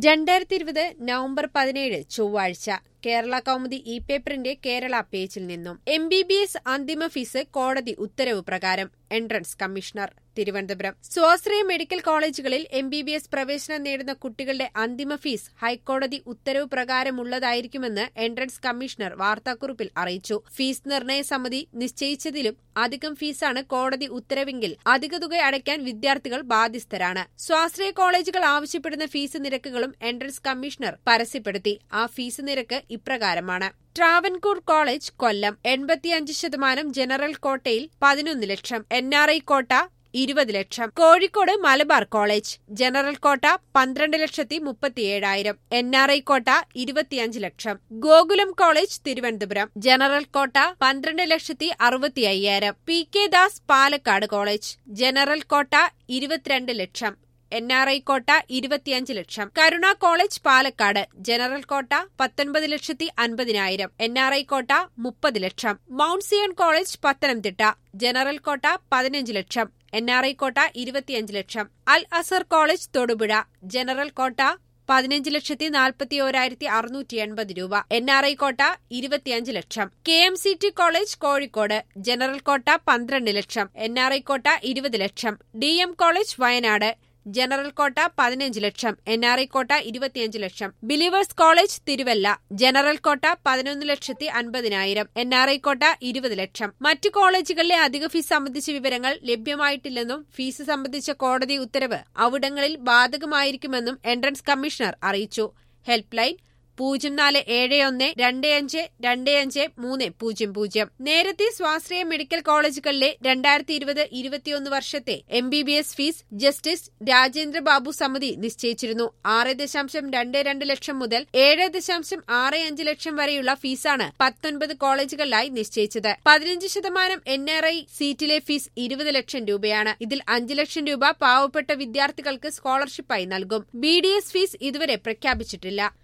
രണ്ടായിരത്തി ഇരുപത് നവംബർ പതിനേഴ് ചൊവ്വാഴ്ച കേരള കൗമുദി ഇ പേപ്പറിന്റെ കേരള പേജിൽ നിന്നും എം ബി ബി എസ് അന്തിമ ഫീസ് കോടതി ഉത്തരവ് പ്രകാരം എൻട്രൻസ് കമ്മീഷണർ തിരുവനന്തപുരം സ്വാശ്രയ മെഡിക്കൽ കോളേജുകളിൽ എം ബി ബി എസ് പ്രവേശനം നേടുന്ന കുട്ടികളുടെ അന്തിമ ഫീസ് ഹൈക്കോടതി ഉത്തരവ് പ്രകാരമുള്ളതായിരിക്കുമെന്ന് എൻട്രൻസ് കമ്മീഷണർ വാർത്താക്കുറിപ്പിൽ അറിയിച്ചു ഫീസ് നിർണയ സമിതി നിശ്ചയിച്ചതിലും അധികം ഫീസാണ് കോടതി ഉത്തരവെങ്കിൽ അധിക തുക അടയ്ക്കാൻ വിദ്യാർത്ഥികൾ ബാധ്യസ്ഥരാണ് സ്വാശ്രയ കോളേജുകൾ ആവശ്യപ്പെടുന്ന ഫീസ് നിരക്കുകളും എൻട്രൻസ് കമ്മീഷണർ പരസ്യപ്പെടുത്തി ആ ഫീസ് നിരക്ക് ഇപ്രകാരമാണ് ട്രാവൻകൂർ കോളേജ് കൊല്ലം എൺപത്തിയഞ്ച് ശതമാനം ജനറൽ കോട്ടയിൽ പതിനൊന്ന് ലക്ഷം എൻ ആർ ഐ കോട്ട ഇരുപത് ലക്ഷം Kozhikode Malabar college general quota പന്ത്രണ്ട് ലക്ഷത്തി മുപ്പത്തിയേഴായിരം എൻ ആർ ഐ കോട്ട ഇരുപത്തിയഞ്ച് ലക്ഷം Gokulam college Thiruvananthapuram general quota പന്ത്രണ്ട് ലക്ഷത്തി അറുപത്തി അയ്യായിരം P K Das Palakkad college general quota ഇരുപത്തിരണ്ട് ലക്ഷം എൻ ആർ ഐ കോട്ട ഇരുപത്തിയഞ്ച് ലക്ഷം Karuna college Palakkad general quota പത്തൊൻപത് ലക്ഷത്തി അൻപതിനായിരം എൻ ആർ ഐ കോട്ട മുപ്പത് ലക്ഷം Mount Zion college Pathanamthitta general quota പതിനഞ്ച് ലക്ഷം എൻ ആർ ഐ കോട്ട ഇരുപത്തിയഞ്ച് ലക്ഷം Al Azhar college Thodupuzha general quota പതിനഞ്ച് ലക്ഷത്തി നാൽപ്പത്തി ഓരായിരത്തി അറുന്നൂറ്റി എൺപത് രൂപ എൻ ആർ ഐ കോട്ട ഇരുപത്തിയഞ്ച് ലക്ഷം K M C T college Kozhikode general quota പന്ത്രണ്ട് ലക്ഷം എൻ ആർ ഐ കോട്ട ഇരുപത് ലക്ഷം D M college Wayanad general quota പതിനഞ്ച് ലക്ഷം എൻ ആർ ഐ കോട്ട ഇരുപത്തിയഞ്ച് ലക്ഷം Believers college Thiruvalla general quota പതിനൊന്ന് ലക്ഷത്തി അൻപതിനായിരം എൻ ആർ ഐ കോട്ട ഇരുപത് ലക്ഷം മറ്റു കോളേജുകളിലെ അധിക ഫീസ് സംബന്ധിച്ച വിവരങ്ങൾ ലഭ്യമായിട്ടില്ലെന്നും ഫീസ് സംബന്ധിച്ച കോടതി ഉത്തരവ് അവിടങ്ങളിൽ ബാധകമായിരിക്കുമെന്നും എൻട്രൻസ് കമ്മീഷണർ അറിയിച്ചു ഹെൽപ്പ് ലൈൻ പൂജ്യം നാല് ഏഴ് ഒന്ന് രണ്ട് അഞ്ച് രണ്ട് അഞ്ച് മൂന്ന് പൂജ്യം പൂജ്യം നേരത്തെ സ്വാശ്രയ മെഡിക്കൽ കോളേജുകളിലെ രണ്ടായിരത്തി ഇരുപത് ഇരുപത്തിയൊന്ന് വർഷത്തെ M B B S fees justice Rajendra Babu സമിതി നിശ്ചയിച്ചിരുന്നു ആറ് ദശാംശം രണ്ട് രണ്ട് ലക്ഷം മുതൽ ഏഴ് ദശാംശം ആറ് അഞ്ച് ലക്ഷം വരെയുള്ള ഫീസാണ് പത്തൊൻപത് കോളേജുകളിലായി നിശ്ചയിച്ചത് പതിനഞ്ച് ശതമാനം എൻ ആർ ഐ സീറ്റിലെ ഫീസ് ഇരുപത് ലക്ഷം രൂപയാണ് ഇതിൽ അഞ്ച് ലക്ഷം രൂപ പാവപ്പെട്ട വിദ്യാർത്ഥികൾക്ക് സ്കോളർഷിപ്പായി നൽകും ബി ഡി എസ് ഫീസ് ഇതുവരെ പ്രഖ്യാപിച്ചിട്ടില്ല